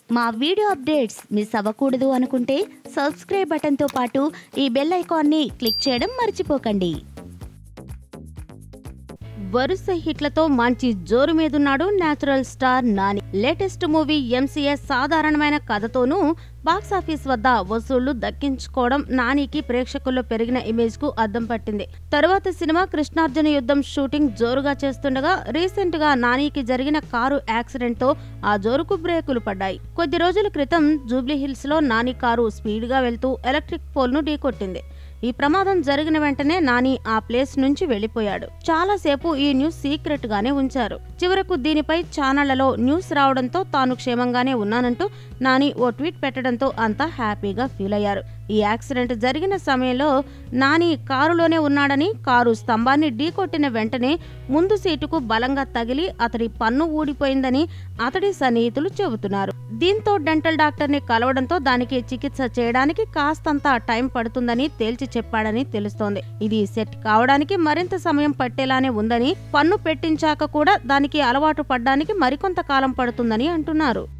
మా video updates miss అవ్వకూడదు అనుకుంటే సబ్స్క్రైబ్ బటన్తో పాటు ఈ బెల్ ఐకాన్ని క్లిక్ చేయడం మర్చిపోకండి వరుస హిట్లతో మంచి జోరు మీదున్నాడు natural star Nani latest movie MCS సాధారణమైన కథతోనూ బాక్సాఫీస్ వద్ద వసూళ్లు దక్కించుకోవడం నానికి ప్రేక్షకుల్లో పెరిగిన ఇమేజ్ కు అద్దం పట్టింది తరువాత సినిమా కృష్ణార్జున యుద్ధం షూటింగ్ జోరుగా చేస్తుండగా రీసెంట్ గా నానికి జరిగిన కారు యాక్సిడెంట్ తో ఆ జోరుకు బ్రేకులు పడ్డాయి కొద్ది రోజుల క్రితం జూబ్లీ హిల్స్ లో నాని కారు స్పీడ్ గా వెళ్తూ ఎలక్ట్రిక్ పోల్ ను ఢీకొట్టింది ఈ ప్రమాదం జరిగిన వెంటనే నాని ఆ ప్లేస్ నుంచి వెళ్లిపోయాడు చాలాసేపు ఈ న్యూస్ సీక్రెట్ గానే ఉంచారు చివరకు దీనిపై ఛానళ్లలో న్యూస్ రావడంతో తాను క్షేమంగానే ఉన్నానంటూ నాని ఓ ట్వీట్ పెట్టడంతో అంతా హ్యాపీగా ఫీల్ అయ్యారు ఈ యాక్సిడెంట్ జరిగిన సమయంలో నాని కారులోనే ఉన్నాడని కారు స్తంభాన్ని ఢీకొట్టిన వెంటనే ముందు సీటుకు బలంగా తగిలి అతడి పన్ను ఊడిపోయిందని అతడి సన్నిహితులు చెబుతున్నారు దీంతో డెంటల్ డాక్టర్ని కలవడంతో దానికి చికిత్స చేయడానికి కాస్తంత టైం పడుతుందని తేల్చి చెప్పాడని తెలుస్తోంది ఇది సెట్ కావడానికి మరింత సమయం పట్టేలానే ఉందని పన్ను పెట్టించాక కూడా దానికి అలవాటు పడ్డానికి మరికొంత కాలం పడుతుందని అంటున్నారు